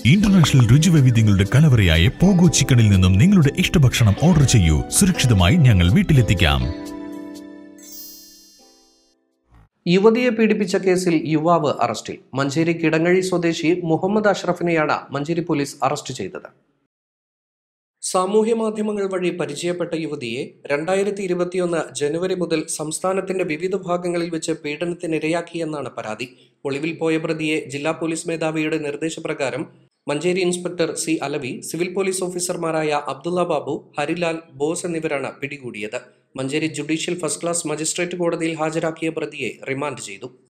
international രുചിവൈവിധ്യങ്ങളുടെ കലവറയായ pogo ചിക്കനിൽ നിന്നും നിങ്ങളുടെ ഇഷ്ടഭക്ഷണം ഓർഡർ ചെയ്യൂ സുരക്ഷിതമായി ഞങ്ങൾ വീട്ടിലെത്തിക്കാം യുവതിയെ പീഡിപ്പിച്ച കേസിൽ യുവാവ് അറസ്റ്റിൽ മഞ്ചേരി കിടങ്ങഴി സ്വദേശി മുഹമ്മദ് അഷ്റഫിനെയാണ് മഞ്ചേരി പോലീസ് അറസ്റ്റ് ചെയ്തത് സാമൂഹ്യ മാധ്യമങ്ങൾ വഴി പരിചയപ്പെട്ട യുവതിയെ രണ്ടായിരത്തി ഇരുപത്തിയൊന്ന് ജനുവരി മുതൽ സംസ്ഥാനത്തിന്റെ വിവിധ ഭാഗങ്ങളിൽ വെച്ച് പീഡനത്തിനിരയാക്കിയെന്നാണ് പരാതി ഒളിവിൽ പോയ പ്രതിയെ ജില്ലാ പോലീസ് മേധാവിയുടെ നിർദ്ദേശപ്രകാരം Manjeri inspector C Alavi civil police ഓഫീസർമാരായ അബ്ദുള്ള ബാബു ഹരിലാൽ ബോസ് എന്നിവരാണ് പിടികൂടിയത് Manjeri judicial first class magistrate കോടതിയിൽ ഹാജരാക്കിയ പ്രതിയെ റിമാൻഡ് ചെയ്തു